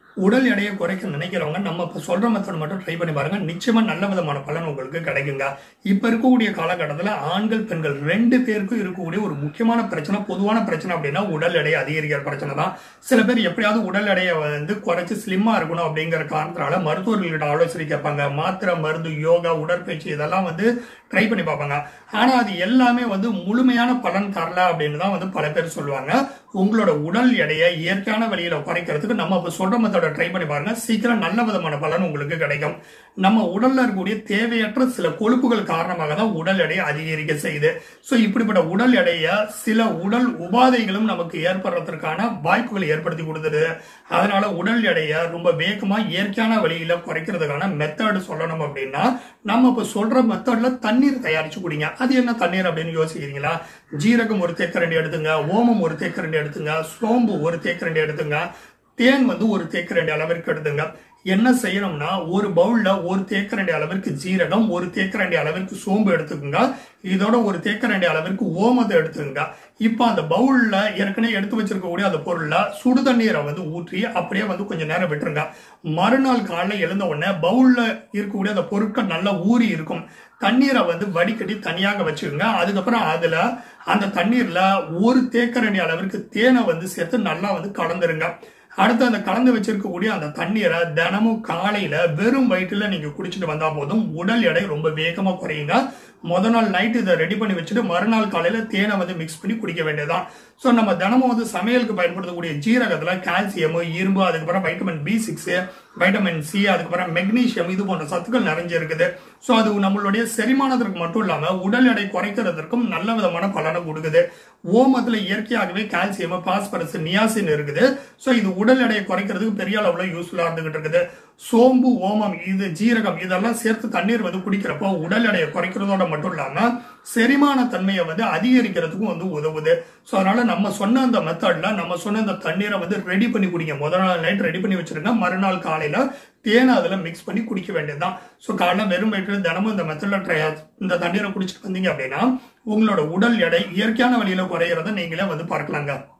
உடல் எடையை குறைக்க நினைக்கிறவங்க நம்ம இப்போ சொல்ற மெத்தட் மட்டும் ட்ரை பண்ணி பாருங்க நிச்சயமா நல்ல விதமான பலன் உங்களுக்கு கிடைக்குங்க இப்ப இருக்கக்கூடிய காலகட்டத்தில் ஆண்கள் பெண்கள் ரெண்டு பேருக்கும் இருக்கக்கூடிய ஒரு முக்கியமான பிரச்சனை பொதுவான பிரச்சனை அப்படின்னா உடல் எடை அதிகரிக்கிற பிரச்சனை தான் சில பேர் எப்படியாவது உடல் எடையை வந்து குறைச்சு ஸ்லிம்மா இருக்கணும் அப்படிங்கிற காரணத்தினால மருத்துவர்கள்கிட்ட ஆலோசனை கேட்பாங்க மாத்திரை மருந்து யோகா உடற்பயிற்சி இதெல்லாம் வந்து ட்ரை பண்ணி பார்ப்பாங்க ஆனா அது எல்லாமே வந்து முழுமையான பலன் தரல அப்படின்னு தான் வந்து பல பேர் சொல்லுவாங்க உங்களோட உடல் எடையை இயற்கையான வழியில குறைக்கிறதுக்கு நம்ம இப்ப சொல்ற மெத்தட ட்ரை பண்ணி பாருங்க சீக்கிரம் நல்ல விதமான பலன் உங்களுக்கு கிடைக்கும் நம்ம உடல்ல இருக்கக்கூடிய தேவையற்ற சில கொழுப்புகள் காரணமாக தான் உடல் எடையை அதிகரிக்க செய்யுது சோ இப்படிப்பட்ட உடல் எடையை சில உடல் உபாதைகளும் நமக்கு ஏற்படுறதுக்கான வாய்ப்புகளை ஏற்படுத்தி கொடுத்துது அதனால உடல் எடையை ரொம்ப வேகமா இயற்கையான வழியில குறைக்கிறதுக்கான மெத்தட் சொல்லணும் அப்படின்னா நம்ம இப்ப சொல்ற மெத்தட்ல தண்ணீர் தயாரிச்சு குடிங்க அது என்ன தண்ணீர் அப்படின்னு யோசிக்கிறீங்களா ஜீரகம் ஒரு தேக்கரண்டி எடுத்துங்க ஓமம் ஒரு தேக்கரண்டி எடுத்துங்க சோம்பு ஒரு தேக்கரண்டி எடுத்துங்க தேன் வந்து ஒரு தேக்கரண்டி அளவிற்கு எடுத்துங்க என்ன செய்யணும்னா ஒரு பவுல்ல ஒரு தேக்கரண்டி அளவிற்கு ஜீரகம் ஒரு தேக்கரண்டி அளவிற்கு சோம்பு எடுத்துக்கோங்க இதோட ஒரு தேக்கரண்டி அளவிற்கு ஓமத்தை எடுத்துக்கோங்க இப்போ அந்த பவுல்ல ஏற்கனவே எடுத்து வச்சிருக்கக்கூடிய அந்த பொருள்ல சுடு தண்ணீரை வந்து ஊற்றி அப்படியே வந்து கொஞ்சம் நேரம் விட்டுருங்க மறுநாள் காலைல எழுந்த உடனே பவுல்ல இருக்கக்கூடிய அந்த பொருட்கள் நல்லா ஊறி இருக்கும் தண்ணீரை வந்து வடிகட்டி தனியாக வச்சுக்கோங்க அதுக்கப்புறம் அதுல அந்த தண்ணீர்ல ஒரு தேக்கரண்டி அளவிற்கு தேனை வந்து சேர்த்து நல்லா வந்து கலந்துருங்க அடுத்து அந்த கலந்து வச்சிருக்கக்கூடிய அந்த தண்ணீரை தினமும் காலையில வெறும் வயிற்றுல நீங்க குடிச்சிட்டு வந்தா போதும் உடல் எடை ரொம்ப வேகமா குறையுங்க முத நாள் நைட் இதை ரெடி பண்ணி வச்சுட்டு மறுநாள் காலையில தேனை வந்து மிக்ஸ் பண்ணி குடிக்க வேண்டியதுதான் ஸோ நம்ம தினமும் வந்து சமையலுக்கு பயன்படுத்தக்கூடிய ஜீரகத்துல கால்சியம் இரும்பு அதுக்கப்புறம் vitamin B six vitamin C அதுக்கப்புறம் மெக்னீசியம் இது போன்ற சத்துக்கள் நிறைஞ்சு இருக்குது ஸோ அது நம்மளுடைய செரிமானத்திற்கு மட்டும் இல்லாம உடல் எடை குறைக்கிறதுக்கும் நல்ல விதமான பலனை கொடுக்குது ஓமத்துல இயற்கையாகவே கால்சியம் பாஸ்பரஸ் நியாசின் இருக்குது ஸோ இது உடல் எடையை குறைக்கிறதுக்கு பெரிய அளவுல யூஸ்ஃபுல்லா இருந்துகிட்டு இருக்குது சோம்பு ஓமம் இது ஜீரகம் இதெல்லாம் சேர்த்து தண்ணீர் வந்து குடிக்கிறப்போ உடல் எடையை குறைக்கிறதோட மட்டும் இல்லாம செரிமான தன்மையை வந்து அதிகரிக்கிறதுக்கும் வந்து உதவுது ஸோ அதனால நம்ம சொன்ன அந்த மெத்தட்ல நம்ம சொன்ன இந்த தண்ணீரை வந்து ரெடி பண்ணி குடிங்க முதல் நாள் நைட் ரெடி பண்ணி வச்சிருங்க மறுநாள் காலையில தேனை அதுல மிக்ஸ் பண்ணி குடிக்க வேண்டியதுதான் ஸோ காலைல வெறும் வயிற்று தினமும் இந்த மெத்தட்ல ட்ரை இந்த தண்ணீரை குடிச்சிட்டு வந்தீங்க அப்படின்னா உங்களோட உடல் எடை இயற்கையான வழியில குறையிறத நீங்களே வந்து பார்க்கலாங்க